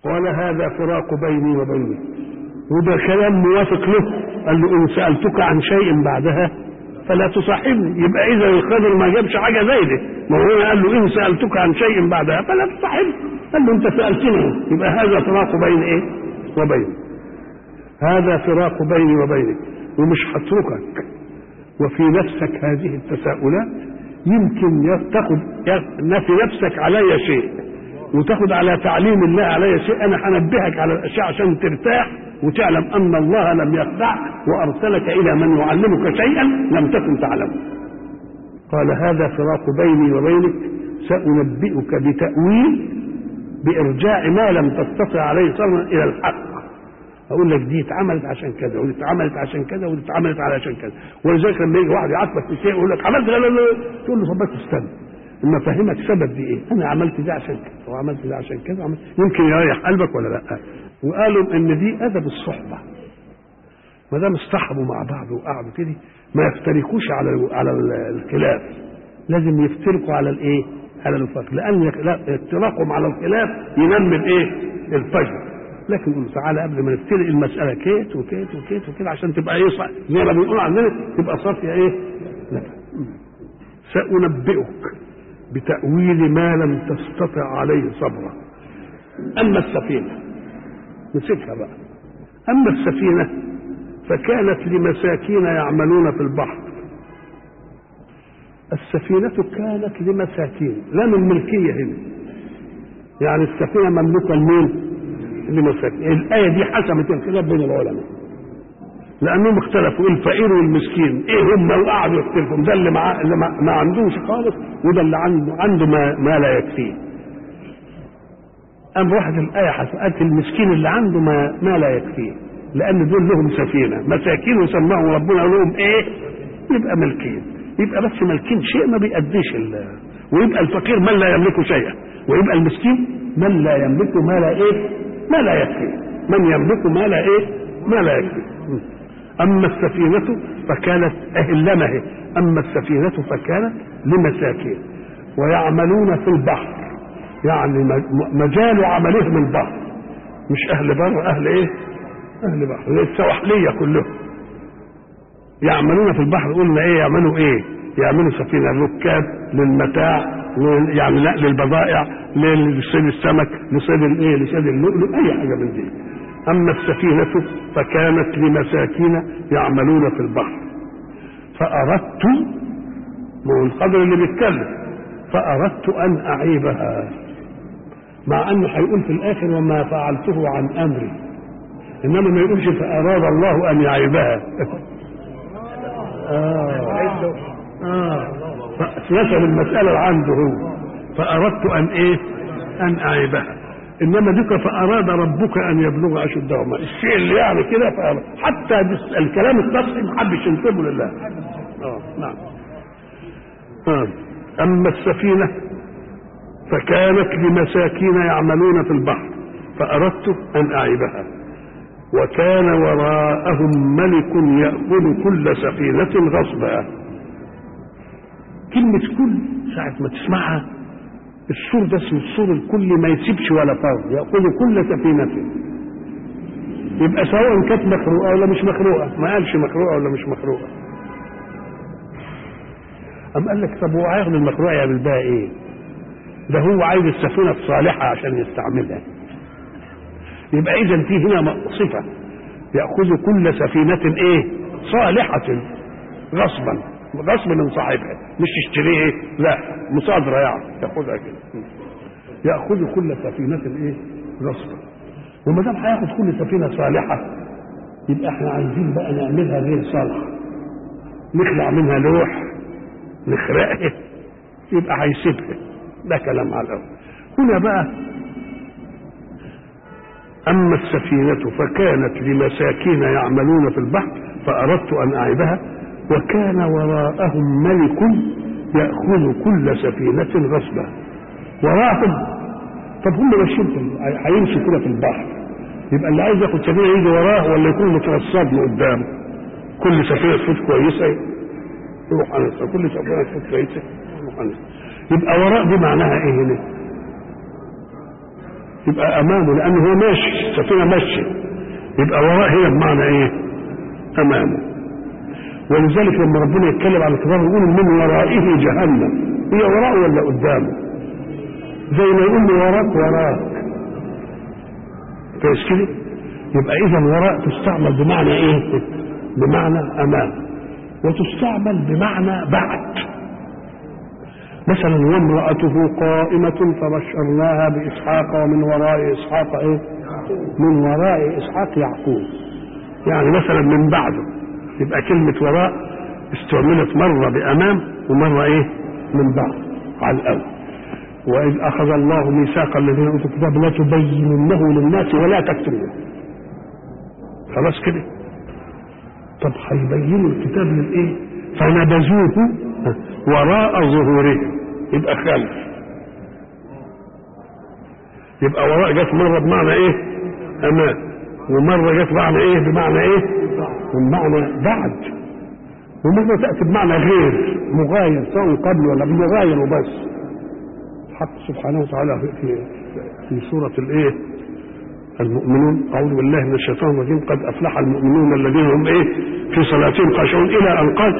قال هذا فراق بيني وبينك وده كلام موافق له قال له ان سالتك عن شيء بعدها فلا تصاحبني يبقى اذا الخضر ما جابش حاجه زي دي ما هو قال له ان سالتك عن شيء بعدها فلا تصاحبني قال له انت سالتني يبقى هذا فراق بين ايه وبينك هذا فراق بيني وبينك ومش هتركك وفي نفسك هذه التساؤلات يمكن تاخد في نفسك علي شيء وتاخد على تعليم الله علي شيء انا هنبهك على الاشياء عشان ترتاح وتعلم ان الله لم يخدعك وارسلك الى من يعلمك شيئا لم تكن تعلمه قال هذا فراق بيني وبينك سانبئك بتاويل بارجاع ما لم تستطع عليه صبرا الى الحق اقول لك دي اتعملت عشان كذا ودي اتعملت عشان كذا ودي اتعملت علشان كذا ولذلك لما يجي واحد يعاتبك في شيء يقول لك عملت لا لا لا تقول له طب بس استنى اما افهمك سبب دي ايه انا عملت ده عشان كذا وعملت ده عشان كذا وعملت يمكن يريح قلبك ولا لا وقالوا ان دي ادب الصحبه ما دام اصطحبوا مع بعض وقعدوا كده ما يفترقوش على على الخلاف لازم يفترقوا على الايه على الفرق لان افتراقهم على الخلاف ينمي الايه الفجر لكن قول تعالى قبل ما نفترق المساله كيت وكيت وكيت وكيت عشان تبقى ايه صح زي ما بنقول عندنا تبقى صافيه ايه لا سانبئك بتاويل ما لم تستطع عليه صبرا اما السفينه نسيبها بقى اما السفينه فكانت لمساكين يعملون في البحر السفينة كانت لمساكين لا من ملكية هنا يعني السفينة مملوكة لمين؟ لمساكين الآية دي حسمت الخلاف بين العلماء لأنهم اختلفوا الفقير والمسكين إيه هم وقعدوا يختلفوا ده اللي, مع... اللي ما... ما عندوش خالص وده اللي عنده عنده ما, ما لا يكفيه قام راحت الآية حسقت المسكين اللي عنده ما, ما لا يكفيه لأن دول لهم سفينة مساكين وسماهم ربنا لهم إيه؟ يبقى ملكين يبقى بس مالكين شيء ما بيأديش ال ويبقى الفقير من لا يملك شيئا ويبقى المسكين من لا يملك ما لا ايه ما لا يكفي من يملك ما لا ايه ما لا يكفي اما السفينة فكانت اهلمه هي اما السفينة فكانت لمساكين ويعملون في البحر يعني مجال عملهم البحر مش اهل بر اهل ايه اهل بحر السواحلية كلهم يعملون في البحر قلنا ايه يعملوا ايه يعملوا سفينه للركاب للمتاع يعني نقل البضائع لصيد السمك لصيد الايه لصيد اللؤلؤ اي حاجه من دي اما السفينه فكانت لمساكين يعملون في البحر فاردت ما هو القدر اللي بيتكلم فاردت ان اعيبها مع انه هيقول في الاخر وما فعلته عن امري انما ما يقولش فاراد الله ان يعيبها آه آه فنسب المسألة عنده هو فأردت أن إيه؟ أن أعيبها إنما ذكر فأراد ربك أن يبلغ أشدهما الشيء اللي يعني كده فأراد. حتى الكلام السطحي ما حدش ينسبه لله آه نعم آه. أما السفينة فكانت لمساكين يعملون في البحر فأردت أن أعيبها وكان وراءهم ملك يأخذ كل سفينة غصبا كلمة كل ساعة ما تسمعها السور ده اسمه السور الكل ما يسيبش ولا فرد يأخذ كل سفينة يبقى سواء كانت مخروقة ولا مش مخروقة ما قالش مخروقة ولا مش مخروقة أم قال لك طب هو هياخد المخروقة يعمل بها إيه؟ ده هو عايز السفينة الصالحة عشان يستعملها يبقى اذا في هنا صفه ياخذ كل سفينه ايه صالحه غصبا غصب من صاحبها مش يشتريه إيه؟ لا مصادره يعني ياخذها كده ياخذ كل سفينه ايه غصبا وما دام هياخد كل سفينه صالحه يبقى احنا عايزين بقى نعملها غير صالحه نخلع منها لوح نخرقها يبقى هيسيبها ده كلام على الاول هنا بقى أما السفينة فكانت لمساكين يعملون في البحر فأردت أن أعيبها وكان وراءهم ملك يأخذ كل سفينة غصبا وراءهم طب هم ماشيين هيمشوا كده في البحر يبقى اللي عايز ياخد سفينة يجي وراه ولا يكون مترصد له قدامه كل سفينة تفوت كويسة يروح أنسى كل سفينة تفوت كويسة يروح أنسى يبقى وراء دي معناها إيه هنا؟ يبقى امامه لانه هو ماشي السفينه ماشيه يبقى وراء هي بمعنى ايه امامه ولذلك لما ربنا يتكلم على الكفار يقول من ورائه جهنم هي وراءه ولا قدامه زي ما يقول لي وراك وراك كويس كده يبقى اذا وراء تستعمل بمعنى ايه بمعنى امام وتستعمل بمعنى بعد مثلا وامرأته قائمة فبشرناها بإسحاق ومن وراء إسحاق إيه؟ من وراء إسحاق يعقوب يعني مثلا من بعده يبقى كلمة وراء استعملت مرة بأمام ومرة إيه؟ من بعد على الأول وإذ أخذ الله ميثاق الذين أوتوا الكتاب لا تبيننه للناس ولا تكتموه خلاص كده طب هيبينوا الكتاب للإيه؟ فنبذوه وراء ظهورهم يبقى خلف يبقى وراء جت مرة بمعنى ايه امام ومرة جت بمعنى ايه بمعنى ايه بمعنى بعد ومرة تأتي بمعنى غير مغاير سواء قبل ولا مغاير وبس حق سبحانه وتعالى في في, في سورة الايه المؤمنون أعوذ بالله من الشيطان الرجيم قد أفلح المؤمنون الذين هم إيه في صلاتهم خاشعون إلى أن قال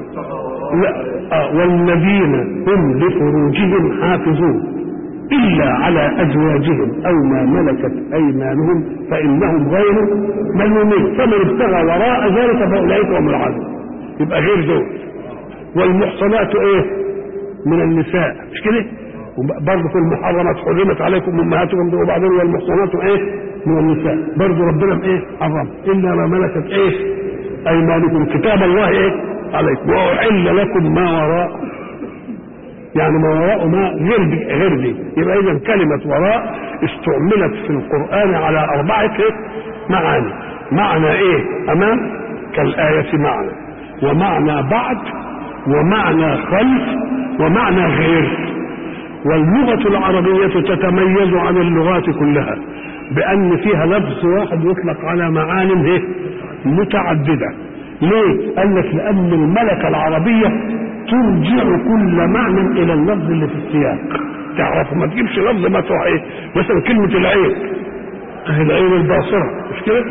لا آه والذين هم لفروجهم حافظون إلا على أزواجهم أو ما ملكت أيمانهم فإنهم غير ملومين فمن ابتغى وراء ذلك فأولئك هم العادون يبقى غير دول والمحصنات إيه من النساء مش كده برضه في المحرمات حرمت عليكم امهاتكم وبعدين والمحصنات ايه من النساء برضه ربنا ايه حرم الا ما ملكت ايه ايمانكم كتاب الله ايه عليكم واحل لكم ما وراء يعني ما وراء ما غير دي غير دي يبقى اذا كلمه وراء استعملت في القران على اربعه إيه؟ معاني معنى ايه امام كالايه معنى ومعنى بعد ومعنى خلف ومعنى غير واللغة العربية تتميز عن اللغات كلها بأن فيها لفظ واحد يطلق على معان متعددة ليه؟ قال لك لأن الملكة العربية ترجع كل معنى إلى اللفظ اللي في السياق تعرف ما تجيبش لفظ ما تروح ايه مثلا كلمة العين اهي العين الباصرة مش كده؟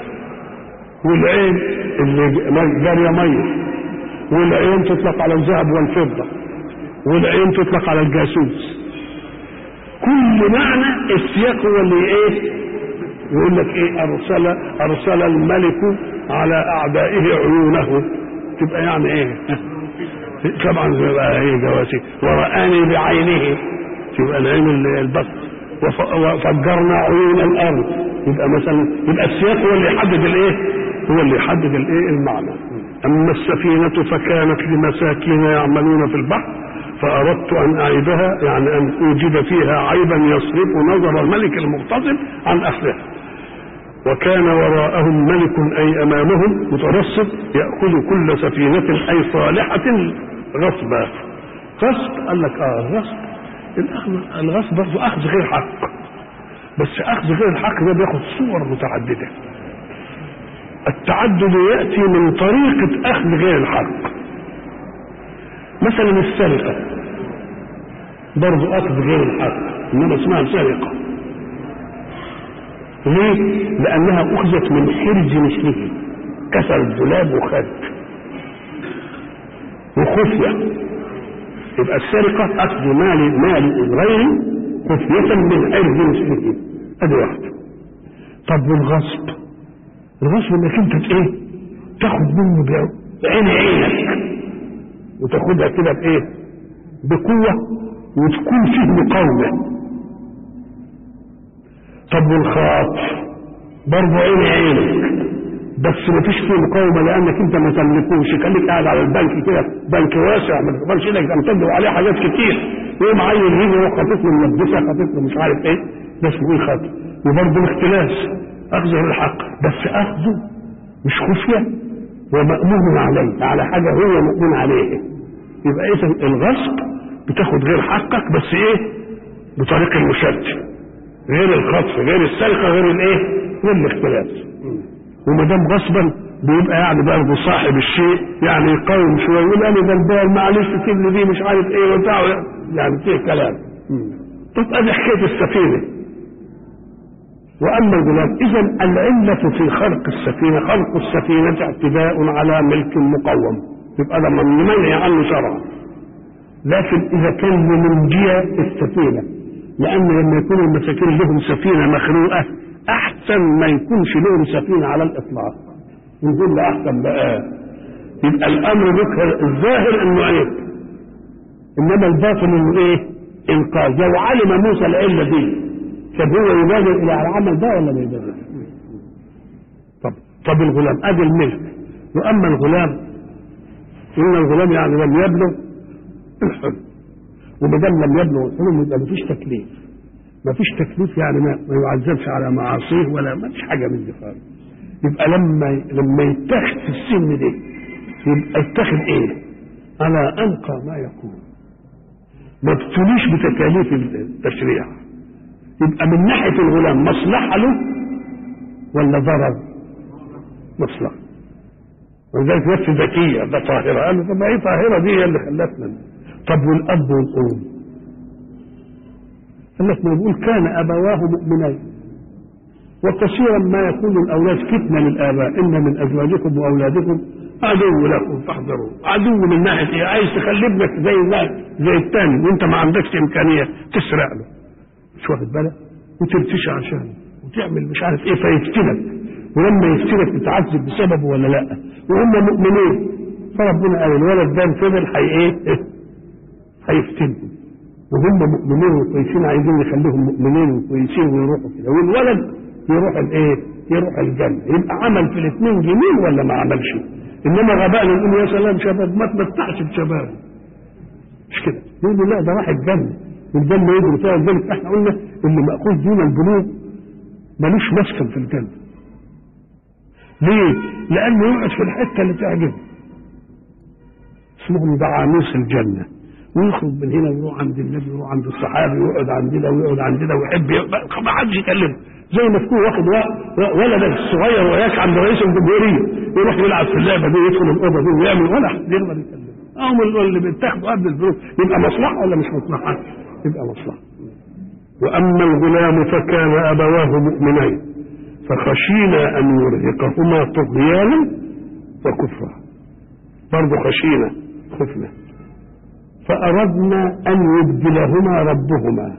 والعين اللي جارية مية والعين تطلق على الذهب والفضة والعين تطلق على الجاسوس كل معنى السياق هو اللي ايه يقول لك ايه ارسل ارسل الملك على اعدائه عيونه تبقى يعني ايه طبعا تبقى ايه جواسي ورآني بعينه تبقى العين البصر وفجرنا عيون الارض يبقى مثلا يبقى السياق هو اللي يحدد الايه هو اللي يحدد الايه المعنى اما السفينه فكانت لمساكين يعملون في البحر فأردت أن أعيبها يعني أن أوجد فيها عيبا يصرف نظر الملك المغتصب عن أهلها وكان وراءهم ملك أي أمامهم مترصد يأخذ كل سفينة أي صالحة غصبا غصب قال لك آه الغصب الأخذ الغصب برضه أخذ غير حق بس أخذ غير الحق ده بياخد صور متعددة التعدد يأتي من طريقة أخذ غير الحق مثلا السرقة برضه أخذ غير الحق إنما اسمها سرقة ليه؟ لأنها أخذت من حرج مثله كسر الدولاب وخد وخفية يبقى السرقة أخذ مال مال غير خفية من حرج مثله أدي واحدة طب والغصب الغصب انك انت ايه تاخد منه بعين عينك وتاخدها كده بايه بقوة وتكون فيه مقاومة طب والخاطف برضه عين عينك بس ما فيش فيه مقاومة لأنك أنت ما تملكوش خليك قاعد على البنك كده بنك واسع ما تقدرش إنك تمتد عليه حاجات كتير يقوم عيل يجي هو خاطف له ملبسة خاطف له مش عارف إيه ده اسمه إيه خاطف وبرضه الاختلاس أخذه الحق بس أخذه مش خفية ومأمون عليه على حاجة هو مأمون عليه يبقى إذا الغصب بتاخد غير حقك بس إيه بطريق المشد غير الخطف غير السرقة غير الإيه غير الاختلاس وما دام غصبا بيبقى يعني برضه صاحب الشيء يعني يقاوم شويه يقول انا غلبان معلش سيب لي دي مش عارف ايه وبتاع يعني فيه كلام طب ادي حكايه السفينه واما الغلام اذا العله في خلق السفينه خلق السفينه اعتداء على ملك مقوم يبقى ده منع عنه شرعا لكن اذا كان لمنجيه السفينه لان لما يكون المساكين لهم سفينه مخلوقه احسن ما يكونش لهم سفينه على الاطلاق نقول له احسن بقى يبقى الامر بك الظاهر انه عيب انما الباطن انه ايه انقاذ لو علم موسى العله دي كان هو يبادر الى العمل ده ولا ما يبادر طب طب الغلام ادي الملك واما الغلام ان الغلام يعني لم يبلغ الحلم وما دام لم يبلغ الحلم يبقى مفيش تكليف مفيش تكليف يعني ما, ما يعذبش على معاصيه ولا ما فيش حاجه من دي خالص يبقى لما لما يتخذ في السن ده يبقى يتخذ ايه؟ على انقى ما يكون ما ابتليش بتكاليف التشريع يبقى من ناحيه الغلام مصلحه له ولا ضرر؟ مصلحه ولذلك نفس ذكيه ده طاهره قال له طب ما ايه طاهره دي هي اللي خلتنا طب والاب والام قال لك ما يقول كان ابواه مؤمنين وكثيرا ما يكون الاولاد فتنه للاباء ان من ازواجكم واولادكم عدو لكم فاحذروا عدو من ناحيه ايه عايز تخلي ابنك زي زي الثاني وانت ما عندكش امكانيه تسرق له مش واخد بالك وترتشي عشانه وتعمل مش عارف ايه فيفتنك ولما يفتنك تتعذب بسببه ولا لا وهم مؤمنين فربنا قال الولد ده فضل حي ايه هيفتنهم وهم مؤمنين وكويسين عايزين يخليهم مؤمنين وكويسين ويروحوا كده والولد يروح الايه يروح الجنه يبقى عمل في الاثنين جميل ولا ما عملش انما غباء نقول يا سلام شباب ما تمتعش بشباب مش كده يقول له لا ده راح الجنه والجنه يجري فيها ذلك احنا قلنا اللي ماخوذ دون البلوغ ملوش مسكن في الجنه ليه؟ لانه يقعد في الحته اللي تعجبه اسمهم دعاميس الجنه ويخرج من هنا ويروح عند النبي ويروح عند الصحابي ويقعد عندنا ويقعد عندنا ويحب ما حدش يكلمه زي ما تكون واخد ولدك الصغير وياك عند رئيس الجمهوريه يروح يلعب في اللعبه دي ويدخل الاوضه دي ويعمل ولا حد يقدر يكلمه هم اللي بيتاخدوا قبل الفلوس يبقى مصلحه ولا مش مصلحه؟ يبقى مصلحه واما الغلام فكان ابواه مؤمنين فخشينا ان يرهقهما طغيانا وكفرا برضه خشينا خفنا فأردنا أن يبدلهما ربهما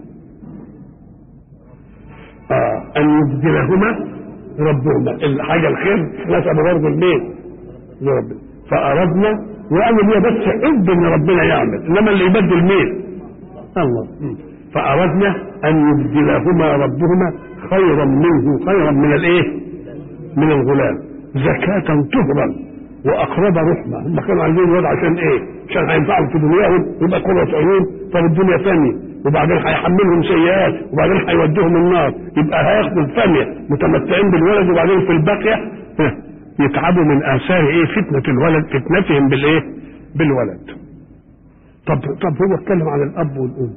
آه أن يبدلهما ربهما الحاجة الخير نسب برضه الميل لربنا فأردنا وقالوا هي بس حب إن ربنا يعمل إنما اللي يبدل مين؟ الله فأردنا أن يبدلهما ربهما خيرا منه خيرا من الإيه؟ من الغلام زكاة طهرا واقرب رحمه هم كانوا عايزين الواد عشان ايه؟ عشان هينفعهم في دنياهم يبقى قرة عيون طب الدنيا ثانيه وبعدين هيحملهم سيئات وبعدين هيودوهم النار يبقى هياخدوا الثانيه متمتعين بالولد وبعدين في الباقيه يتعبوا من اثار ايه؟ فتنه الولد فتنتهم بالايه؟ بالولد. طب طب هو اتكلم عن الاب والام.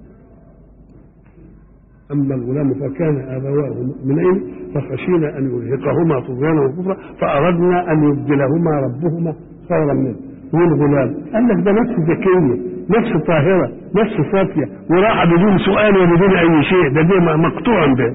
اما الغلام فكان ابواه مؤمنين فخشينا ان يرهقهما طغيانا وكفرا فاردنا ان يبدلهما ربهما خيرا منه والغلام قال لك ده نفس ذكيه نفس طاهره نفس صافيه وراح بدون سؤال وبدون اي شيء ده دي مقطوع به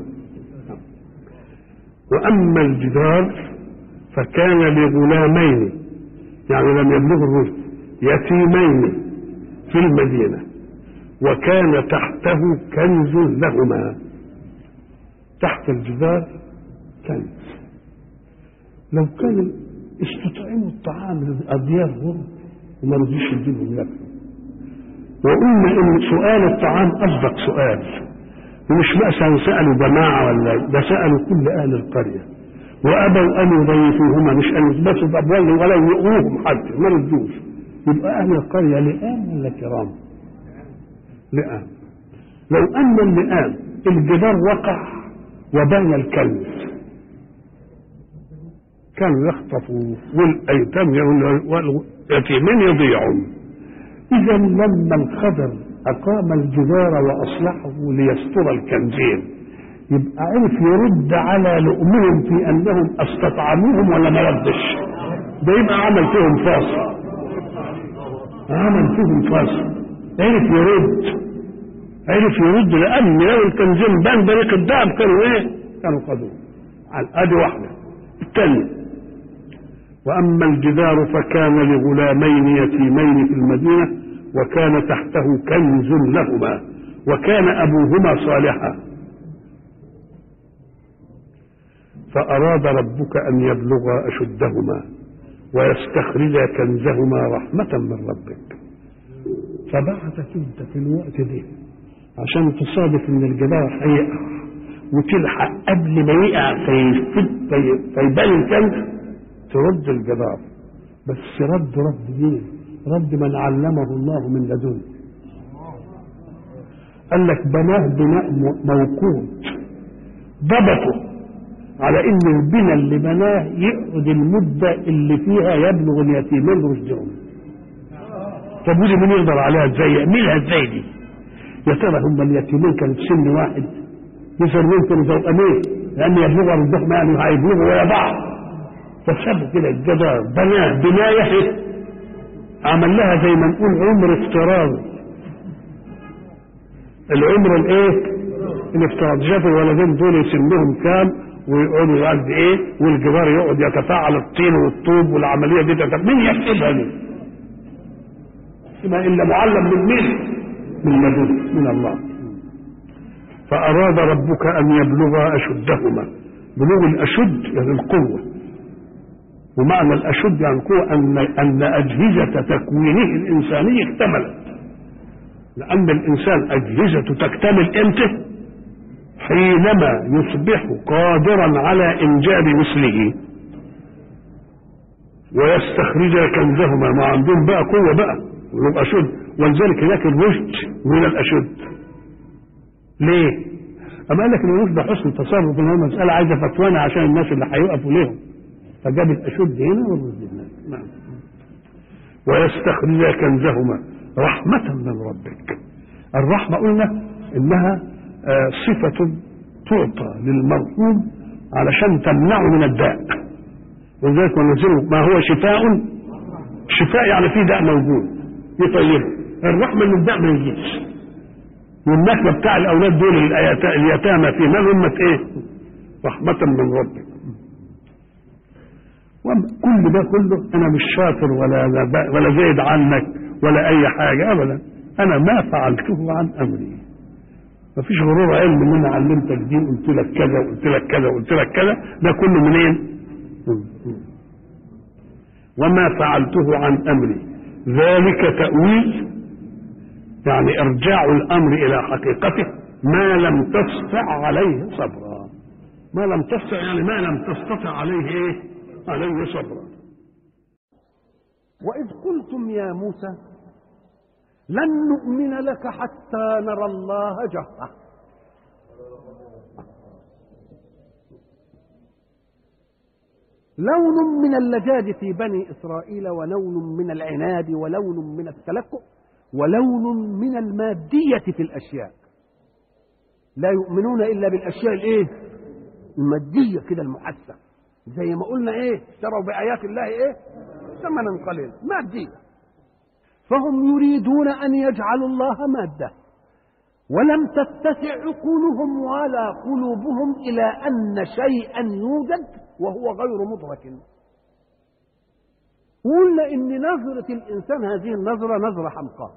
واما الجدار فكان لغلامين يعني لم يبلغ الرشد يتيمين في المدينه وكان تحته كنز لهما تحت الجدار كنز لو كان استطعموا الطعام لأضيافهم وما رضيش يدينهم ياكلوا وقلنا ان سؤال الطعام اصدق سؤال ومش مثلا سالوا جماعه ولا ده سالوا كل اهل القريه وابوا ان يضيفوهما مش ان يثبتوا بابوال ولا يؤوهم حتى ما ردوش يبقى اهل القريه لئام ولا كرام؟ لئام لو ان اللئام الجدار وقع وبان الكنز كانوا يخطفوا والايتام واليتيمين يضيعون اذا لما الخضر اقام الجدار واصلحه ليستر الكنزين يبقى عرف يرد على لؤمهم في انهم استطعموهم ولا ما ردش ده يبقى عمل فيهم فاصل عمل فيهم فاصل عرف يرد عرف يرد لان لو الكنزين بان بريق الدهب كانوا ايه كانوا خذوه على ادي واحده الثانيه واما الجدار فكان لغلامين يتيمين في المدينه وكان تحته كنز لهما وكان ابوهما صالحا فاراد ربك ان يبلغا اشدهما ويستخرجا كنزهما رحمه من ربك فبعثك انت في الوقت ده عشان تصادف ان الجدار هيقع وتلحق قبل ما يقع فيفت- في- فيبان الكنز ترد الجدار بس رد رد مين؟ رد من علمه الله من لدنه قال لك بناه بناء م- موقوت ضبطه على ان البناء اللي بناه يقعد المده اللي فيها يبلغ اليتيمين رشدهم طب ودي مين يقدر عليها ازاي يعملها ازاي دي يا ترى هم اليتيمين كانوا في سن واحد يصير كانوا توأمين لان يبلغوا رشدهم يعني هيبلغوا ويا بعض فساب كده الجدار بناه بنايه عمل لها زي ما نقول عمر افتراضي العمر الايه الافتراضي شاف الولدين دول سنهم كام ويقعدوا قد ايه والجدار يقعد يتفاعل الطين والطوب والعمليه دي تتفاعل مين يحسبها دي؟ ما الا معلم من مين؟ من لدن من الله فاراد ربك ان يبلغا اشدهما بلوغ الاشد يعني القوه ومعنى الاشد يعني القوه ان ان اجهزه تكوينه الانساني اكتملت لان الانسان اجهزته تكتمل امتى حينما يصبح قادرا على انجاب مثله ويستخرج كنزهما ما عندهم بقى قوه بقى ولو اشد ولذلك هناك الرشد من الاشد ليه؟ اما قال لك ان الرشد ده حسن تصرف ان هو مساله عايزه فتوانه عشان الناس اللي هيقفوا ليهم فجاب الاشد هنا والرشد هناك نعم ويستخرج كنزهما رحمة من ربك الرحمة قلنا انها آه، صفة تعطى للمرحوم علشان تمنعه من الداء ولذلك ونزله ما هو شفاء شفاء يعني في داء موجود يطيبه الرحمة ان الداء ما يجيش والنكبة بتاع الاولاد دول الأيتا- اليتامى في مال امة ايه رحمة من ربك وكل ده كله انا مش شاطر ولا ولا زايد عنك ولا اي حاجه ابدا انا ما فعلته عن امري مفيش غرور علم ان انا علمتك دي قلت لك كذا وقلت لك كذا وقلت لك كذا ده كله منين وما فعلته عن امري ذلك تاويل يعني ارجاع الامر الى حقيقته ما لم تستطع عليه صبرا ما لم تستطع يعني ما لم تستطع عليه ايه عليه صبرا وإذ قلتم يا موسى لن نؤمن لك حتى نرى الله جهرة لون من اللجاج في بني إسرائيل ولون من العناد ولون من التلكؤ ولون من المادية في الأشياء لا يؤمنون إلا بالأشياء الإيه؟ المادية كده المحسة زي ما قلنا إيه؟ اشتروا بآيات الله إيه؟ ثمنا قليلا مادية فهم يريدون أن يجعلوا الله مادة ولم تتسع عقولهم ولا قلوبهم إلى أن شيئا يوجد وهو غير مدرك قلنا إن نظرة الإنسان هذه النظرة نظرة حمقاء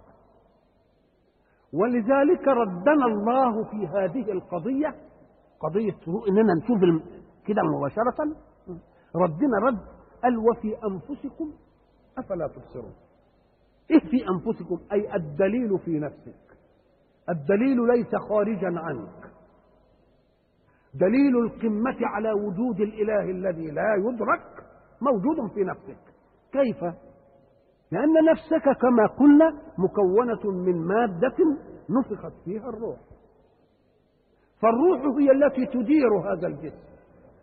ولذلك ردنا الله في هذه القضية قضية إننا نشوف الم- كده مباشرة ردنا رد قال وفي أنفسكم أفلا تبصرون إيه في أنفسكم أي الدليل في نفسك الدليل ليس خارجا عنك دليل القمة على وجود الإله الذي لا يدرك موجود في نفسك كيف؟ لأن نفسك كما قلنا مكونة من مادة نفخت فيها الروح فالروح هي التي تدير هذا الجسم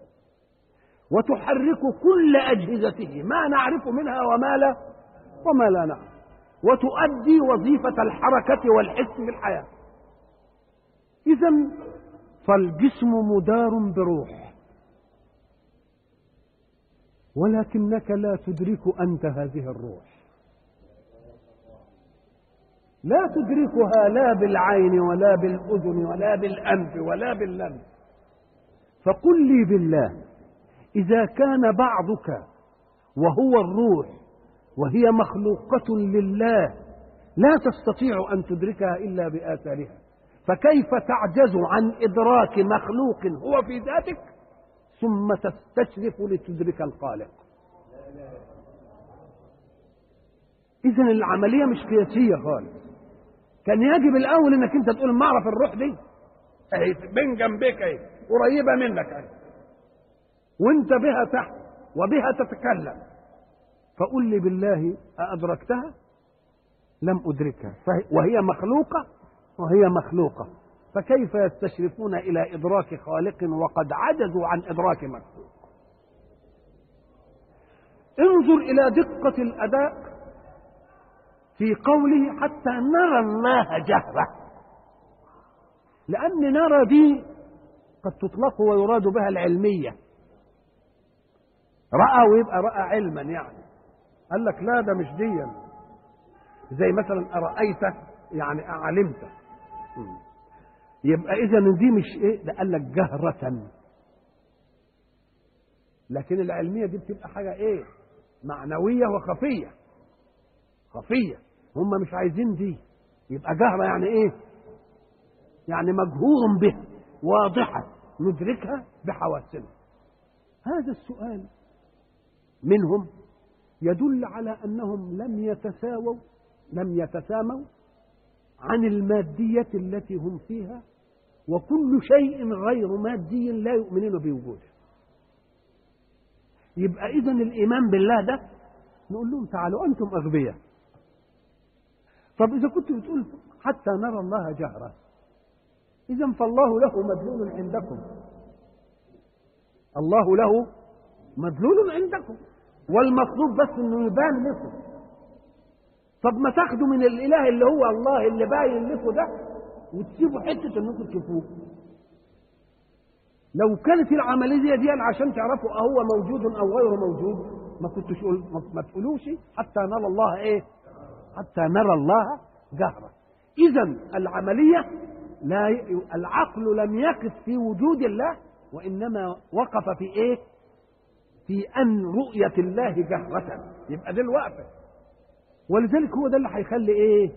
وتحرك كل أجهزته ما نعرف منها وما لا وما لا نعرف وتؤدي وظيفة الحركة والحس في الحياة إذا فالجسم مدار بروح ولكنك لا تدرك أنت هذه الروح لا تدركها لا بالعين ولا بالأذن ولا بالأنف ولا باللمس فقل لي بالله إذا كان بعضك وهو الروح وهي مخلوقة لله لا تستطيع أن تدركها إلا بآثارها فكيف تعجز عن إدراك مخلوق هو في ذاتك ثم تستشرف لتدرك الخالق إذا العملية مش قياسية خالص كان يجب الأول إنك أنت تقول ما أعرف الروح دي أهي بين جنبك أهي قريبة منك أهي وأنت بها تحت وبها تتكلم فقل لي بالله أأدركتها؟ لم أدركها وهي مخلوقة وهي مخلوقة فكيف يستشرفون إلى إدراك خالق وقد عجزوا عن إدراك مخلوق انظر إلى دقة الأداء في قوله حتى نرى الله جهرة لأن نرى دي قد تطلق ويراد بها العلمية رأى ويبقى رأى علما يعني قال لك لا ده مش ديا زي مثلا أرأيت يعني أعلمت يبقى إذا دي مش إيه ده قال لك جهرة لكن العلمية دي بتبقى حاجة إيه معنوية وخفية خفية هم مش عايزين دي يبقى جهرة يعني إيه يعني مجهور به واضحة ندركها بحواسنا هذا السؤال منهم يدل على أنهم لم يتساووا لم يتساموا عن المادية التي هم فيها وكل شيء غير مادي لا يؤمنون بوجوده يبقى إذا الإيمان بالله ده نقول لهم تعالوا أنتم أغبياء طب إذا كنت بتقول حتى نرى الله جهرة إذا فالله له مدلول عندكم الله له مدلول عندكم والمطلوب بس انه يبان لكم طب ما تاخدوا من الاله اللي هو الله اللي باين لكم ده وتسيبوا حته انكم تشوفوه لو كانت العمليه دي عشان تعرفوا اهو موجود او غير موجود ما كنتش ما تقولوش حتى نرى الله ايه حتى نرى الله جهرا اذا العمليه لا ي... العقل لم يقف في وجود الله وانما وقف في ايه في ان رؤيه الله جهره يبقى دي الوقفه ولذلك هو ده اللي هيخلي ايه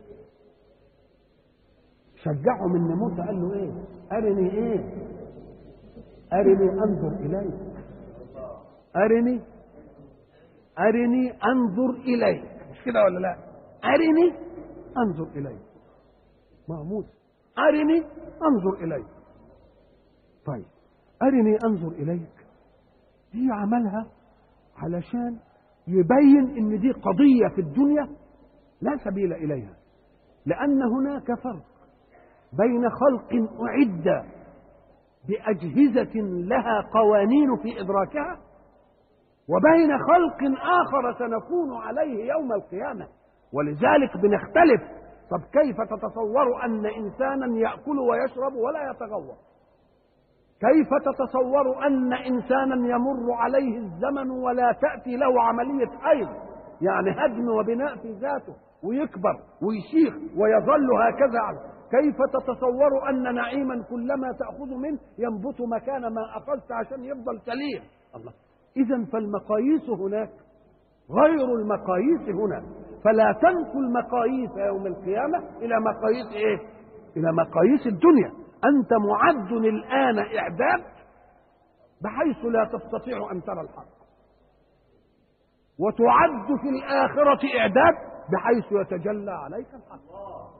شجعه من موسى قال له ايه ارني ايه ارني انظر اليك ارني ارني انظر اليك مش كده ولا لا ارني انظر اليك ما موسى ارني انظر اليك طيب ارني انظر اليك دي عملها علشان يبين ان دي قضيه في الدنيا لا سبيل اليها لان هناك فرق بين خلق اعد باجهزه لها قوانين في ادراكها وبين خلق اخر سنكون عليه يوم القيامه ولذلك بنختلف طب كيف تتصور ان انسانا ياكل ويشرب ولا يتغوط كيف تتصور ان انسانا يمر عليه الزمن ولا تاتي له عمليه حيض يعني هدم وبناء في ذاته ويكبر ويشيخ ويظل هكذا على كيف تتصور ان نعيما كلما تاخذ منه ينبت مكان ما اخذت عشان يفضل سليم الله اذا فالمقاييس هناك غير المقاييس هنا فلا تنقل مقاييس يوم القيامه الى مقاييس ايه الى مقاييس الدنيا أنت معد الآن إعداد بحيث لا تستطيع أن ترى الحق وتعد في الآخرة إعداد بحيث يتجلى عليك الحق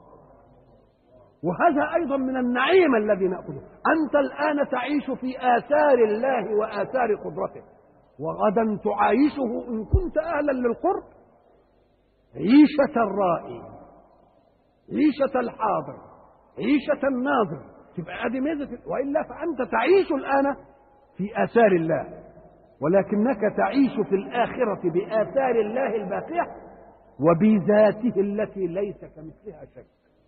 وهذا أيضا من النعيم الذي نأخذه أنت الآن تعيش في آثار الله وآثار قدرته وغدا تعايشه إن كنت أهلا للقرب عيشة الرائي عيشة الحاضر عيشة الناظر تبقى ادي ميزه والا فانت تعيش الان في اثار الله ولكنك تعيش في الاخره باثار الله الباقيه وبذاته التي ليس كمثلها شيء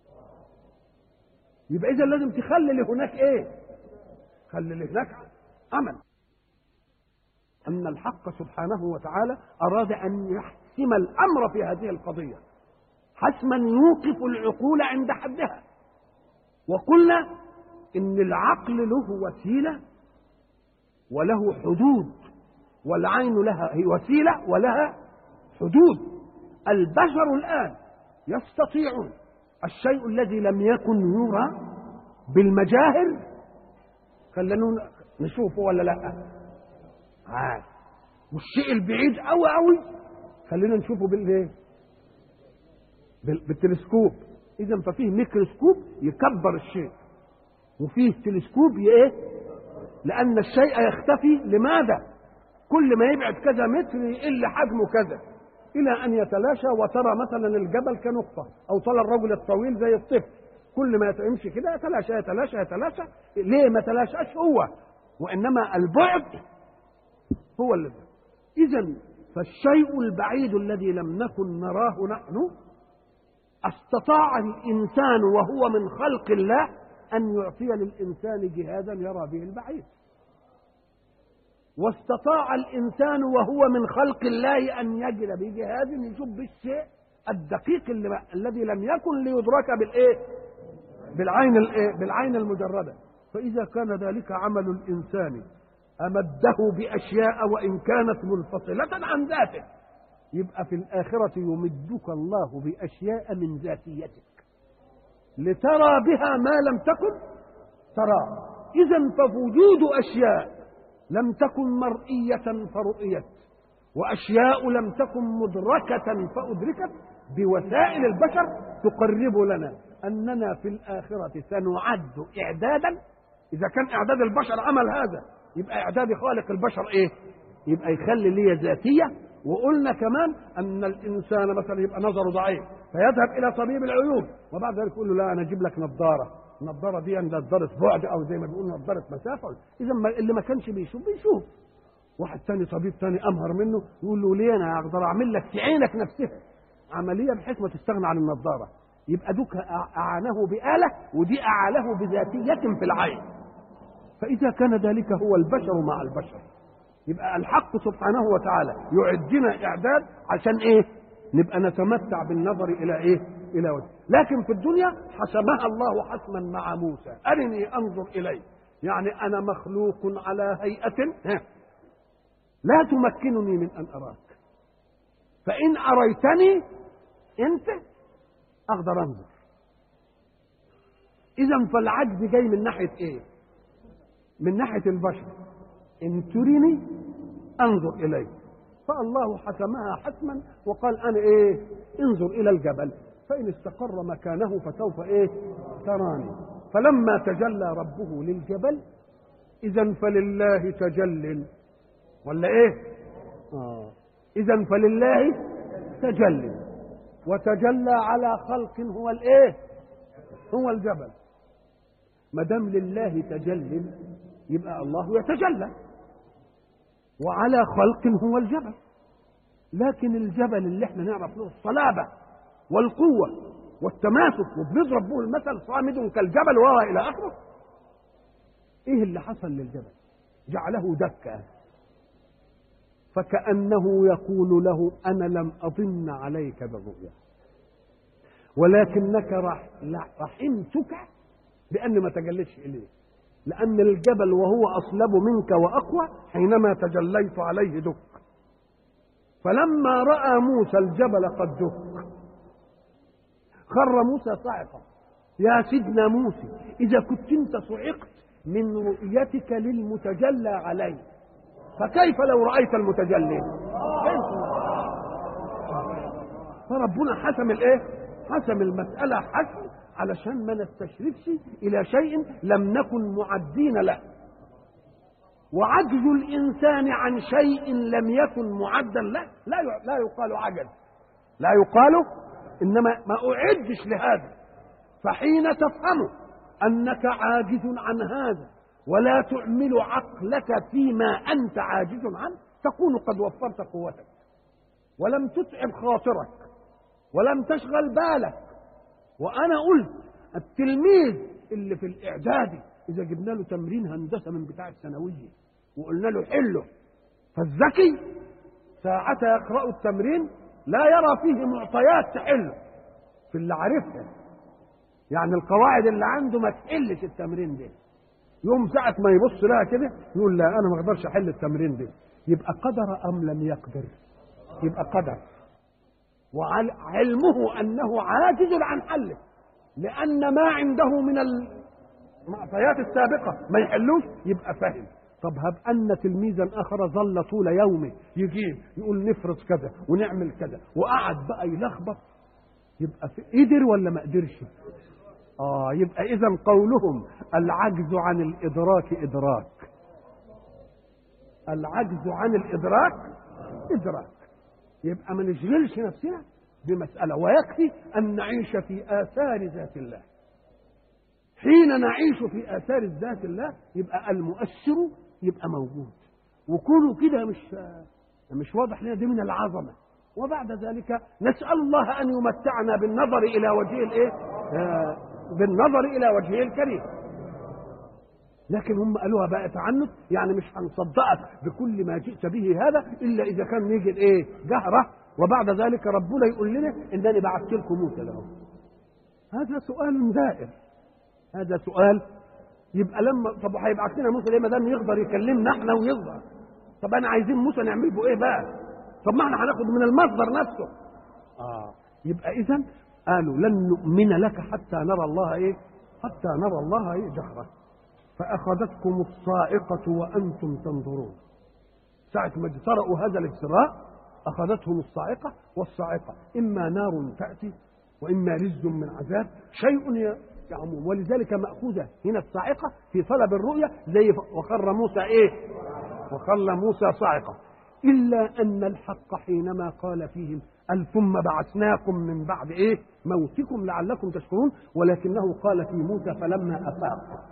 يبقى اذا لازم تخلي لهناك ايه خلي لهناك عمل ان الحق سبحانه وتعالى اراد ان يحسم الامر في هذه القضيه حسما يوقف العقول عند حدها وقلنا ان العقل له وسيله وله حدود والعين لها هي وسيلة ولها حدود البشر الآن يستطيعون الشيء الذي لم يكن يرى بالمجاهر خلينا نشوفه ولا لا عاد والشيء البعيد قوي قوي خلينا نشوفه بالايه بال- بالتلسكوب اذا ففيه ميكروسكوب يكبر الشيء وفيه تلسكوب ايه لان الشيء يختفي لماذا كل ما يبعد كذا متر يقل حجمه كذا الى ان يتلاشى وترى مثلا الجبل كنقطه او ترى الرجل الطويل زي الطفل كل ما يمشي كده يتلاشى يتلاشى يتلاشى ليه ما تلاشاش هو وانما البعد هو اللي اذا فالشيء البعيد الذي لم نكن نراه نحن استطاع الانسان وهو من خلق الله ان يعطي للانسان جهازا يرى به البعيد واستطاع الانسان وهو من خلق الله ان يجد بجهاز يشوف بالشيء الدقيق اللي الذي لم يكن ليدرك بالايه بالعين الايه بالعين المجرده فاذا كان ذلك عمل الانسان امده باشياء وان كانت منفصله عن ذاته يبقى في الاخره يمدك الله باشياء من ذاتيتك لترى بها ما لم تكن ترى اذا فوجود اشياء لم تكن مرئيه فرؤيت واشياء لم تكن مدركه فادركت بوسائل البشر تقرب لنا اننا في الاخره سنعد اعدادا اذا كان اعداد البشر عمل هذا يبقى اعداد خالق البشر ايه يبقى يخلي لي ذاتيه وقلنا كمان ان الانسان مثلا يبقى نظره ضعيف فيذهب الى طبيب العيون وبعد ذلك يقول له لا انا اجيب لك نظاره النظاره دي نظاره بعد او زي ما بيقولوا نظاره مسافه اذا اللي ما كانش بيشوف بيشوف واحد تاني طبيب تاني امهر منه يقول له ليه انا اقدر اعمل لك في عينك نفسها عمليه بحيث ما تستغنى عن النظاره يبقى دوك اعانه باله ودي اعاله بذاتيه في العين فاذا كان ذلك هو البشر مع البشر يبقى الحق سبحانه وتعالى يعدنا اعداد عشان ايه نبقى نتمتع بالنظر الى ايه الى وجه لكن في الدنيا حسمها الله حسما مع موسى ارني انظر اليه يعني انا مخلوق على هيئه ها لا تمكنني من ان اراك فان اريتني انت اقدر انظر اذا فالعجز جاي من ناحيه ايه من ناحيه البشر ان تريني انظر اليك فالله حسمها حتما وقال انا ايه انظر الى الجبل فان استقر مكانه فسوف ايه تراني فلما تجلى ربه للجبل اذا فلله تجل ولا ايه آه. اذا فلله تجل وتجلى على خلق هو الايه هو الجبل ما دام لله تجل يبقى الله يتجلى وعلى خلق هو الجبل لكن الجبل اللي احنا نعرف له الصلابه والقوه والتماسك وبنضرب به المثل صامد كالجبل وهو الى اخره ايه اللي حصل للجبل جعله دكا فكانه يقول له انا لم اضن عليك بالرؤيا ولكنك رح رحمتك بان ما تجلتش اليه لأن الجبل وهو أصلب منك وأقوى حينما تجليت عليه دك فلما رأى موسى الجبل قد دك خر موسى صاعقا يا سيدنا موسى إذا كنت أنت صعقت من رؤيتك للمتجلى عليه فكيف لو رأيت المتجلي فربنا حسم الايه حسم المسألة حسم علشان ما نستشرفش الى شيء لم نكن معدين له وعجز الانسان عن شيء لم يكن معدا له لا لا يقال عجز لا يقال انما ما اعدش لهذا فحين تفهم انك عاجز عن هذا ولا تعمل عقلك فيما انت عاجز عنه تكون قد وفرت قوتك ولم تتعب خاطرك ولم تشغل بالك وانا قلت التلميذ اللي في الاعدادي اذا جبنا له تمرين هندسه من بتاع الثانويه وقلنا له حله فالذكي ساعتها يقرا التمرين لا يرى فيه معطيات تحله في اللي عارفها يعني القواعد اللي عنده ما تحلش التمرين ده يوم ساعة ما يبص لها كده يقول لا أنا ما أقدرش أحل التمرين ده يبقى قدر أم لم يقدر يبقى قدر وعلمه أنه عاجز عن حله لأن ما عنده من المعطيات السابقة ما يحلوش يبقى فاهم طب هب أن تلميذا آخر ظل طول يومه يجيب يقول نفرض كذا ونعمل كذا وقعد بقى يلخبط يبقى في قدر ولا ما قدرش؟ اه يبقى اذا قولهم العجز عن الادراك ادراك العجز عن الادراك ادراك يبقى ما نشغلش نفسنا بمساله ويكفي ان نعيش في اثار ذات الله حين نعيش في اثار ذات الله يبقى المؤثر يبقى موجود وكونه كده مش مش واضح لنا دي من العظمه وبعد ذلك نسال الله ان يمتعنا بالنظر الى وجهه الايه آه بالنظر الى وجهه الكريم لكن هم قالوها بقى تعنت يعني مش هنصدقك بكل ما جئت به هذا الا اذا كان نيجي ايه جهره وبعد ذلك ربنا يقول لنا انني بعثت لكم موسى له هذا سؤال دائر هذا سؤال يبقى لما طب هيبعت لنا موسى ليه ما دام يقدر يكلمنا احنا ويقدر طب انا عايزين موسى نعمل به ايه بقى طب ما احنا هناخد من المصدر نفسه اه يبقى اذا قالوا لن نؤمن لك حتى نرى الله ايه حتى نرى الله ايه جهرة فأخذتكم الصاعقة وأنتم تنظرون ساعة ما اجترأوا هذا الاجتراء أخذتهم الصاعقة والصاعقة إما نار تأتي وإما رز من عذاب شيء يعمون ولذلك مأخوذة هنا الصاعقة في طلب الرؤية زي وخر موسى إيه وخر موسى صاعقة إلا أن الحق حينما قال فيهم قال ثم بعثناكم من بعد ايه موتكم لعلكم تشكرون ولكنه قال في موسى فلما افاق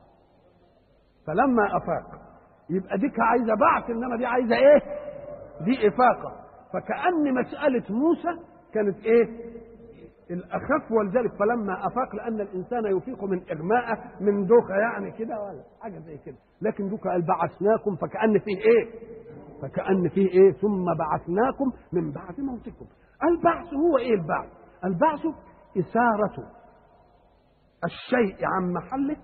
فلما افاق يبقى ديك عايزه بعث انما دي عايزه ايه دي افاقه فكأن مسألة موسى كانت ايه الأخف ولذلك فلما أفاق لأن الإنسان يفيق من إغماء من دوخة يعني كده ولا حاجة زي كده لكن دوكا قال بعثناكم فكأن فيه إيه فكأن فيه ايه ثم بعثناكم من بعد موتكم البعث هو ايه البعث البعث إثارة الشيء عن محله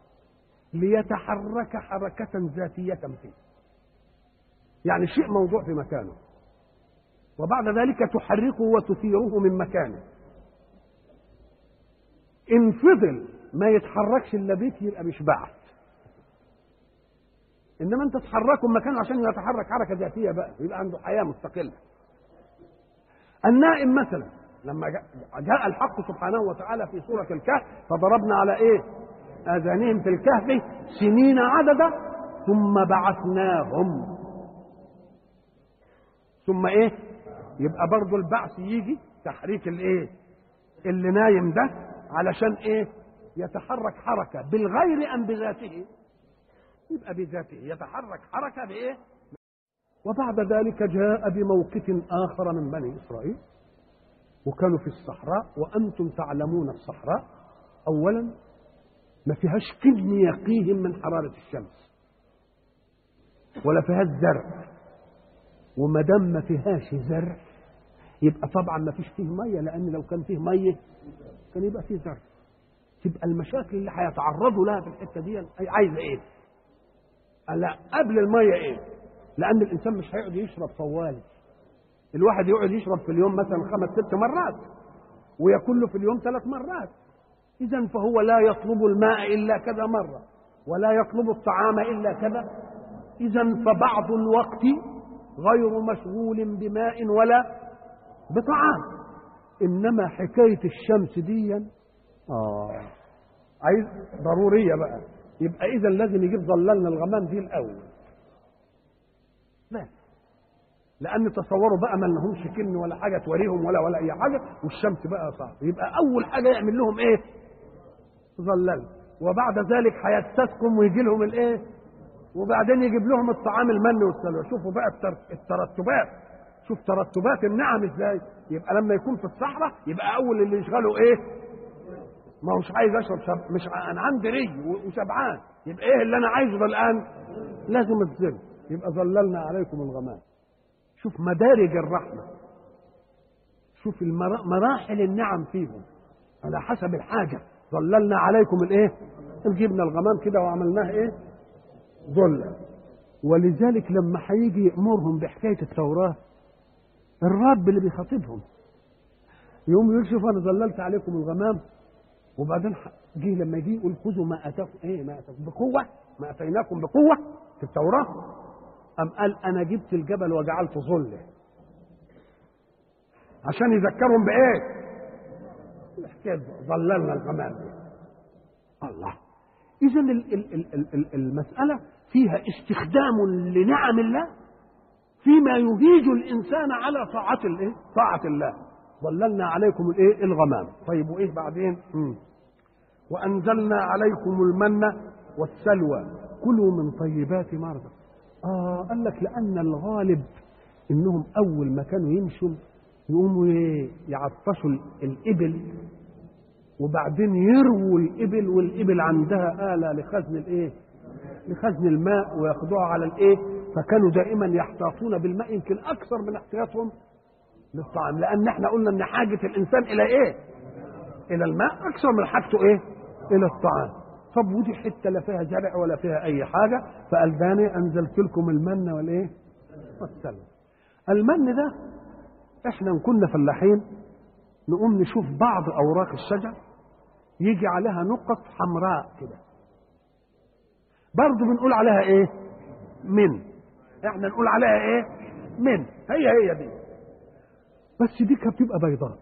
ليتحرك حركة ذاتية فيه يعني شيء موضوع في مكانه وبعد ذلك تحركه وتثيره من مكانه إن فضل ما يتحركش إلا بيك يبقى مش بعث انما انت تحركه مكانه عشان يتحرك حركه ذاتيه بقى يبقى عنده حياه مستقله النائم مثلا لما جاء الحق سبحانه وتعالى في سوره الكهف فضربنا على ايه اذانهم في الكهف سنين عددا ثم بعثناهم ثم ايه يبقى برضه البعث يجي تحريك الايه اللي نايم ده علشان ايه يتحرك حركه بالغير ام بذاته يبقى بذاته يتحرك حركة بإيه وبعد ذلك جاء بموقف آخر من بني إسرائيل وكانوا في الصحراء وأنتم تعلمون الصحراء أولا ما فيهاش كدن يقيهم من حرارة الشمس ولا فيهاش زرع وما دام ما فيهاش زرع يبقى طبعا ما فيش فيه ميه لان لو كان فيه ميه كان يبقى فيه زرع تبقى المشاكل اللي هيتعرضوا لها في الحته دي عايزه ايه؟ لا قبل الميه ايه لان الانسان مش هيقعد يشرب طوالي الواحد يقعد يشرب في اليوم مثلا خمس ست مرات وياكل له في اليوم ثلاث مرات اذا فهو لا يطلب الماء الا كذا مره ولا يطلب الطعام الا كذا اذا فبعض الوقت غير مشغول بماء ولا بطعام انما حكايه الشمس دي اه عايز ضروريه بقى يبقى اذا لازم يجيب ظلالنا الغمام دي الاول بس لان تصوروا بقى ما لهمش كن ولا حاجه توريهم ولا ولا اي حاجه والشمس بقى صعب يبقى اول حاجه يعمل لهم ايه ظلال وبعد ذلك هيستسقم ويجي لهم الايه وبعدين يجيب لهم الطعام المن والسلوى شوفوا بقى الترتبات شوف ترتبات النعم ازاي يبقى لما يكون في الصحراء يبقى اول اللي يشغله ايه ما هوش عايز اشرب شب... مش انا عندي ري وشبعان يبقى ايه اللي انا عايزه ده الان لازم الظل يبقى ظللنا عليكم الغمام شوف مدارج الرحمه شوف المرا... مراحل النعم فيهم على حسب الحاجه ظللنا عليكم الايه جبنا الغمام كده وعملناه ايه ظلة ولذلك لما هيجي يأمرهم بحكاية التوراة الرب اللي بيخاطبهم يقوم يقول شوف انا ظللت عليكم الغمام وبعدين جه لما يجي يقول خذوا ما اتاكم ايه ما اتاكم بقوه ما اتيناكم بقوه في التوراه ام قال انا جبت الجبل وجعلته ظله عشان يذكرهم بايه؟ الحكايه ظللنا الغمام دي الله اذا ال- ال- ال- ال- ال- المساله فيها استخدام لنعم الله فيما يهيج الانسان على طاعه الايه؟ طاعه الله ظللنا عليكم الايه؟ الغمام طيب وايه بعدين؟ مم. وانزلنا عليكم المن والسلوى كلوا من طيبات ما رزق اه قال لك لان الغالب انهم اول ما كانوا يمشوا يقوموا ايه؟ يعطشوا الابل وبعدين يرووا الابل والابل عندها آلة لخزن الايه؟ لخزن الماء وياخدوها على الايه؟ فكانوا دائما يحتاطون بالماء يمكن اكثر من احتياطهم للطعام لان احنا قلنا ان حاجة الانسان الى ايه؟ الى الماء اكثر من حاجته ايه؟ الى الطعام طب ودي حته لا فيها زرع ولا فيها اي حاجه فقال داني انزلت لكم المن والايه؟ والسلوى المن ده احنا إن كنا فلاحين نقوم نشوف بعض اوراق الشجر يجي عليها نقط حمراء كده برضه بنقول عليها ايه من احنا نقول عليها ايه من هي هي دي بس دي كانت بتبقى بيضاء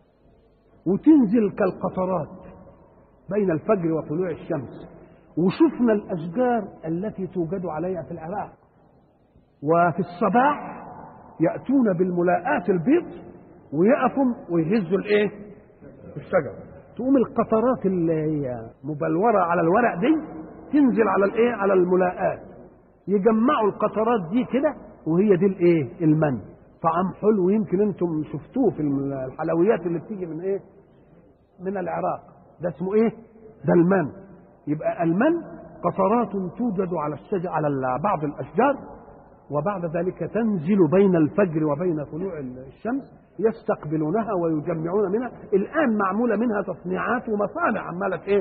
وتنزل كالقطرات بين الفجر وطلوع الشمس وشفنا الاشجار التي توجد عليها في العراق وفي الصباح ياتون بالملاءات البيض ويقفوا ويهزوا الايه الشجر تقوم القطرات اللي هي مبلوره على الورق دي تنزل على الايه على الملاءات يجمعوا القطرات دي كده وهي دي الايه المن طعم حلو يمكن انتم شفتوه في الحلويات اللي بتيجي من ايه من العراق ده اسمه ايه ده المن يبقى المن قطرات توجد على الشجر على بعض الاشجار وبعد ذلك تنزل بين الفجر وبين طلوع الشمس يستقبلونها ويجمعون منها الان معموله منها تصنيعات ومصانع عماله ايه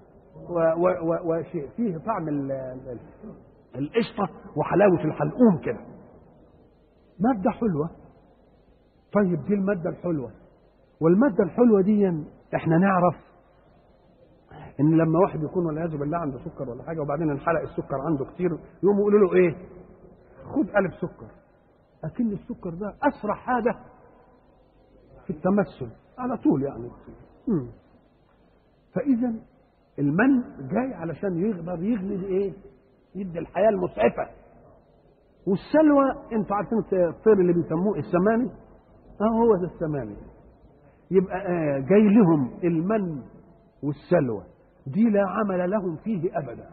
وشيء فيه طعم ال- ال- القشطه وحلاوه الحلقوم كده ماده حلوه طيب دي الماده الحلوه والماده الحلوه دي احنا نعرف ان لما واحد يكون والعياذ بالله عنده سكر ولا حاجه وبعدين انحرق السكر عنده كتير يقوموا يقولوا له ايه خد قلب سكر اكن السكر ده اسرع حاجه في التمثل على طول يعني مم. فاذا المن جاي علشان يقدر يغلي ايه يدي الحياه المسعفه والسلوى انتوا عارفين الطير اللي بيسموه السماني اه هو ده السماني يبقى آه جاي لهم المن والسلوى دي لا عمل لهم فيه ابدا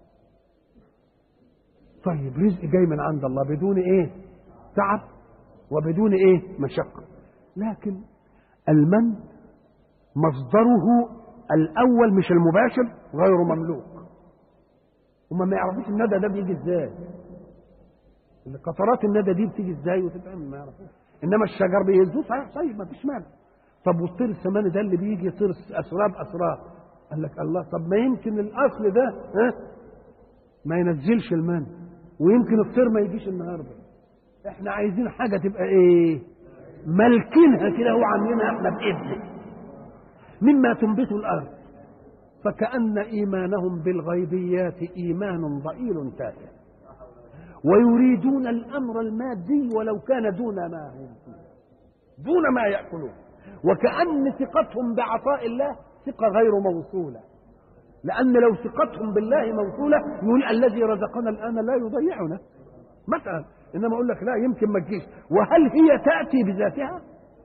طيب رزق جاي من عند الله بدون ايه تعب وبدون ايه مشقه لكن المن مصدره الاول مش المباشر غير مملوك هما ما يعرفوش الندى ده بيجي ازاي قطرات الندى دي بتيجي ازاي وتتعمل ما يعرفوش انما الشجر بيهزوه صحيح طيب ما فيش مانع طب والطير السماني ده اللي بيجي طير اسراب اسراب قال لك الله طب ما يمكن الاصل ده ها ما ينزلش المن ويمكن الطير ما يجيش النهارده احنا عايزين حاجه تبقى ايه مالكينها كده وعاملينها احنا بايدنا مما تنبت الارض فكأن إيمانهم بالغيبيات إيمان ضئيل تافه ويريدون الأمر المادي ولو كان دون ما هم فيه دون ما يأكلون وكأن ثقتهم بعطاء الله ثقة غير موصولة لأن لو ثقتهم بالله موصولة يقول الذي رزقنا الآن لا يضيعنا مثلا إنما أقول لك لا يمكن ما تجيش وهل هي تأتي بذاتها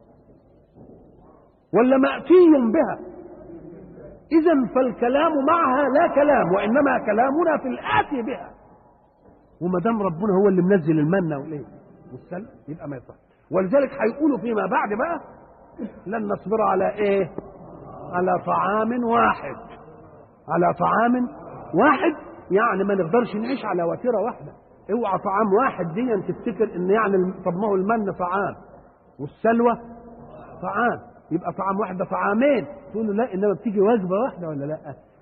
ولا مأتي بها إذا فالكلام معها لا كلام وإنما كلامنا في الآتي بها وما دام ربنا هو اللي منزل المنة والإيه والسلم يبقى ما يصح ولذلك هيقولوا فيما بعد بقى لن نصبر على إيه؟ على طعام واحد على طعام واحد يعني ما نقدرش نعيش على وتيرة واحدة اوعى طعام واحد دي تفتكر ان يعني طب ما هو المن طعام والسلوى طعام يبقى طعام واحد ده طعامين تقول له لا انما بتيجي وجبه واحده ولا لا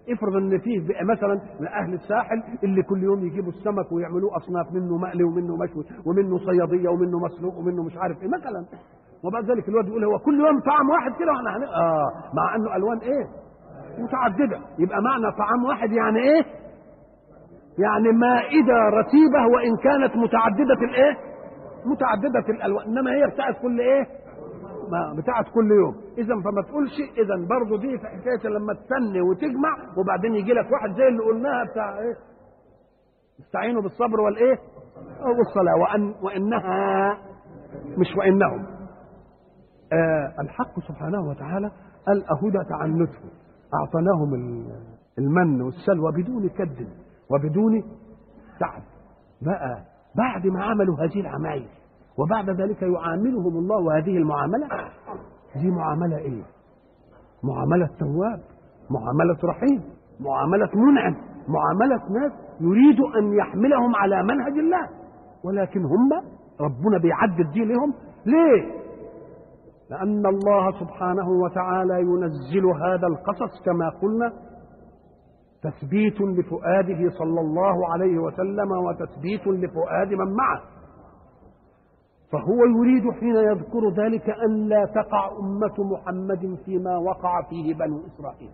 افرض ان فيه بقى مثلا من اهل الساحل اللي كل يوم يجيبوا السمك ويعملوه اصناف منه مقلي ومنه مشوي ومنه صياديه ومنه مسلوق ومنه مش عارف ايه مثلا وبعد ذلك الواد يقول هو كل يوم طعم واحد كده واحنا هن... اه مع انه الوان ايه متعدده يبقى معنى طعام واحد يعني ايه يعني مائده رتيبه وان كانت متعدده الايه متعدده الالوان انما هي بتاعت كل ايه ما بتاعت كل يوم اذا فما تقولش اذا برضه دي في حكايه لما تسني وتجمع وبعدين يجي لك واحد زي اللي قلناها بتاع ايه استعينوا بالصبر والايه والصلاه وان وانها مش وانهم آه الحق سبحانه وتعالى قال اهدى تعنته اعطيناهم المن والسلوى بدون كد وبدون تعب بقى بعد ما عملوا هذه العمايل وبعد ذلك يعاملهم الله هذه المعاملة دي معاملة ايه معاملة تواب معاملة رحيم معاملة منعم معاملة ناس يريد أن يحملهم على منهج الله ولكن هم ربنا بيعدد دي لهم ليه لأن الله سبحانه وتعالى ينزل هذا القصص كما قلنا تثبيت لفؤاده صلى الله عليه وسلم وتثبيت لفؤاد من معه فهو يريد حين يذكر ذلك أن لا تقع أمة محمد فيما وقع فيه بنو إسرائيل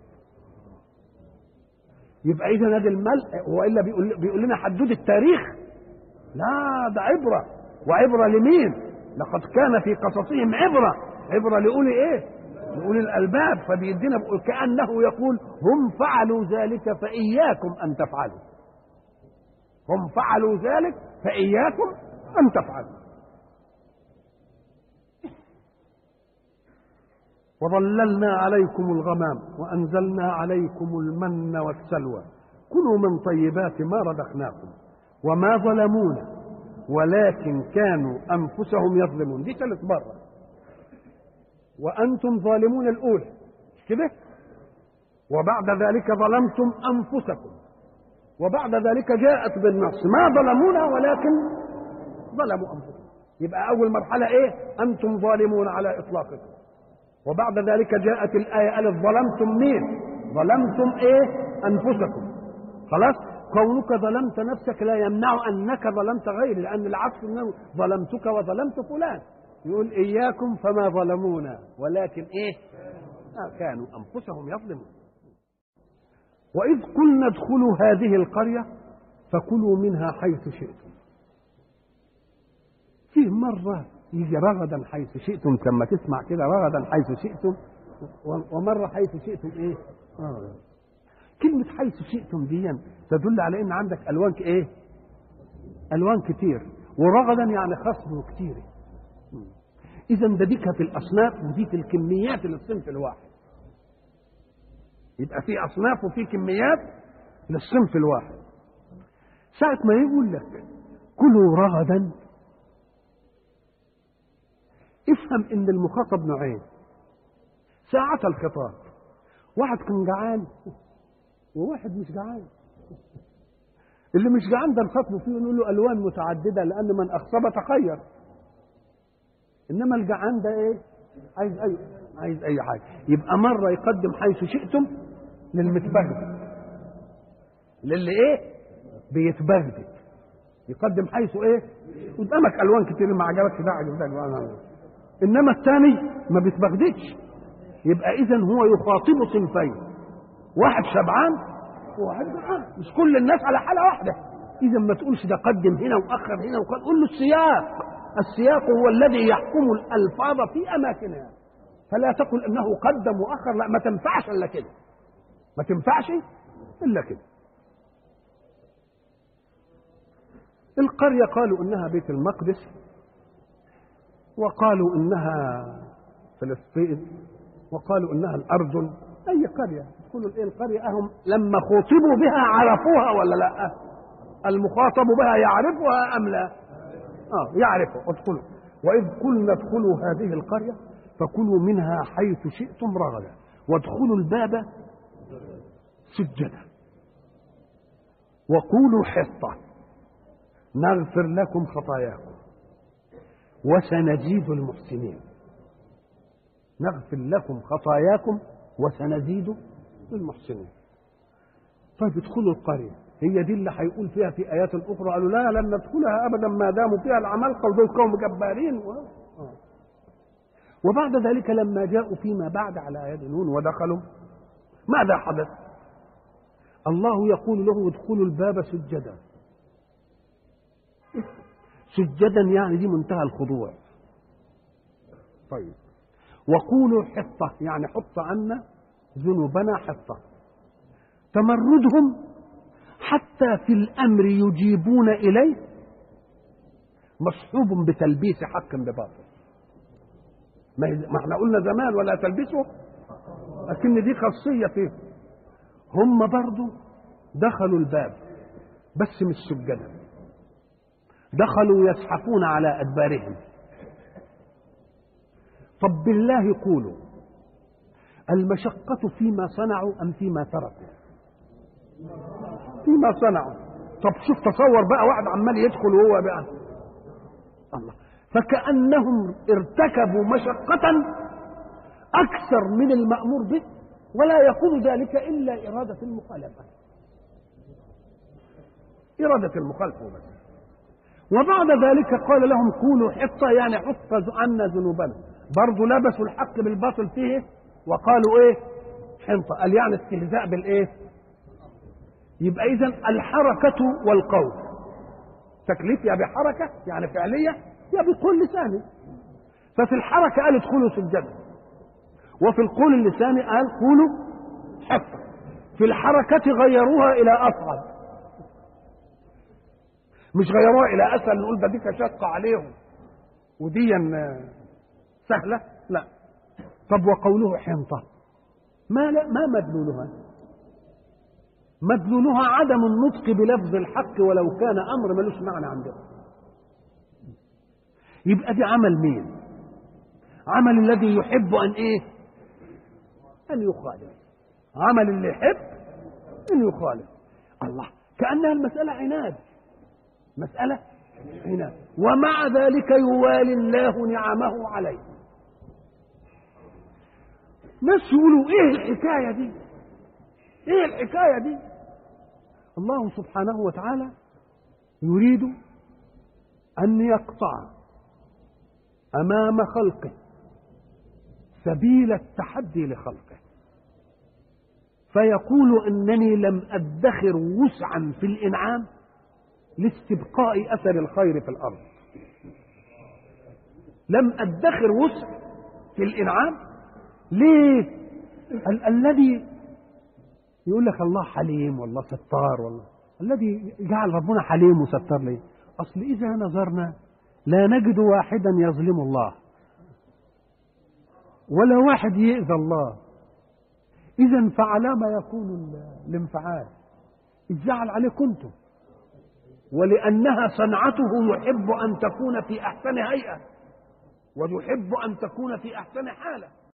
يبقى إذا هذا الملء وإلا بيقول, بيقول لنا حدود التاريخ لا ده عبرة وعبرة لمين لقد كان في قصصهم عبرة عبرة لأولي إيه لأولي الألباب فبيدينا كأنه يقول هم فعلوا ذلك فإياكم أن تفعلوا هم فعلوا ذلك فإياكم أن تفعلوا وظللنا عليكم الغمام وأنزلنا عليكم المن والسلوى كلوا من طيبات ما رزقناكم وما ظلمونا ولكن كانوا أنفسهم يظلمون دي ثالث مرة وأنتم ظالمون الأولى كده وبعد ذلك ظلمتم أنفسكم وبعد ذلك جاءت بالنص ما ظلمونا ولكن ظلموا أنفسهم يبقى أول مرحلة إيه أنتم ظالمون على إطلاقكم وبعد ذلك جاءت الآية قالت ظلمتم مين ظلمتم إيه أنفسكم خلاص كونك ظلمت نفسك لا يمنع أنك ظلمت غيري لأن العكس أنه ظلمتك وظلمت فلان يقول إياكم فما ظلمونا ولكن إيه آه كانوا أنفسهم يظلمون وإذ قلنا ادخلوا هذه القرية فكلوا منها حيث شئتم فيه مرة يجي رغدا حيث شئتم لما تسمع كده رغدا حيث شئتم ومرة حيث شئتم ايه آه. كلمة حيث شئتم دي تدل على ان عندك الوان ايه الوان كتير ورغدا يعني خصم كتير اذا ده دي في الاصناف ودي في الكميات للصنف الواحد يبقى في اصناف وفي كميات للصنف الواحد ساعة ما يقول لك كلوا رغدا افهم ان المخاطب نوعين ساعة الخطاب واحد كان جعان وواحد مش جعان اللي مش جعان ده نخاطبه فيه نقول له الوان متعدده لان من اخصب تخير انما الجعان ده ايه عايز اي عايز اي حاجه يبقى مره يقدم حيث شئتم للمتبهدل للي ايه بيتبهدل يقدم حيث ايه قدامك الوان كتير ما عجبكش ده عجب ده الوان انما الثاني ما بيتبغددش يبقى اذا هو يخاطب صنفين واحد شبعان وواحد جعان مش كل الناس على حاله واحده اذا ما تقولش ده قدم هنا واخر هنا وقال قول له السياق السياق هو الذي يحكم الالفاظ في اماكنها فلا تقل انه قدم واخر لا ما تنفعش الا كده ما تنفعش الا كده القريه قالوا انها بيت المقدس وقالوا انها فلسطين وقالوا انها الاردن اي قريه كل ايه القريه هم لما خوطبوا بها عرفوها ولا لا المخاطب بها يعرفها ام لا اه يعرفها ادخلوا واذ قلنا ادخلوا هذه القريه فكلوا منها حيث شئتم رغدا وادخلوا الباب سجدا وقولوا حطه نغفر لكم خطاياكم وسنزيد المحسنين نغفر لكم خطاياكم وسنزيد المحسنين طيب ادخلوا القرية هي دي اللي هيقول فيها في آيات أخرى قالوا لا لن ندخلها أبدا ما داموا فيها العمالقة ودول قوم جبارين و... آه. وبعد ذلك لما جاءوا فيما بعد على آيات نون ودخلوا ماذا حدث؟ الله يقول له ادخلوا الباب سجدا سجدا يعني دي منتهى الخضوع طيب وقولوا حطة يعني حط عنا ذنوبنا حطة تمردهم حتى في الأمر يجيبون إليه مصحوب بتلبيس حق بباطل ما ما احنا قلنا زمان ولا تلبسه لكن دي خاصية فيه هم برضو دخلوا الباب بس مش سجدا دخلوا يزحفون على أدبارهم طب بالله قولوا المشقة فيما صنعوا أم فيما تركوا فيما صنعوا طب شوف تصور بقى واحد عمال يدخل وهو بقى الله فكأنهم ارتكبوا مشقة أكثر من المأمور به ولا يكون ذلك إلا إرادة المخالفة إرادة المخالفة بس وبعد ذلك قال لهم كونوا حطة يعني حط عنا ذنوبنا برضه لبسوا الحق بالباطل فيه وقالوا ايه حنطة قال يعني استهزاء بالايه يبقى اذا الحركة والقول تكليف يا بحركة يعني فعلية يا بقول لساني ففي الحركة قال ادخلوا سجدا وفي القول اللساني قال قولوا حقا في الحركة غيروها إلى أصعب مش غيروها إلى أسهل نقول ده دي شقة عليهم ودي سهلة لا طب وقوله حنطة ما لا ما مدلولها مدلولها عدم النطق بلفظ الحق ولو كان أمر ملوش معنى عندهم يبقى دي عمل مين عمل الذي يحب أن إيه أن يخالف عمل اللي يحب أن يخالف الله كأنها المسألة عناد مسألة عناد ومع ذلك يوالي الله نعمه عليه ناس يقولوا ايه الحكايه دي ايه الحكايه دي الله سبحانه وتعالى يريد ان يقطع امام خلقه سبيل التحدي لخلقه فيقول انني لم ادخر وسعا في الانعام لاستبقاء اثر الخير في الارض لم ادخر وسع في الانعام ليه ال- الذي يقول لك الله حليم والله ستار والله الذي جعل ربنا حليم وستار ليه اصل اذا نظرنا لا نجد واحدا يظلم الله ولا واحد يؤذى الله اذا فعلى ما يكون ال- الانفعال إذ جعل عليكم انتم ولانها صنعته يحب ان تكون في احسن هيئه ويحب ان تكون في احسن حاله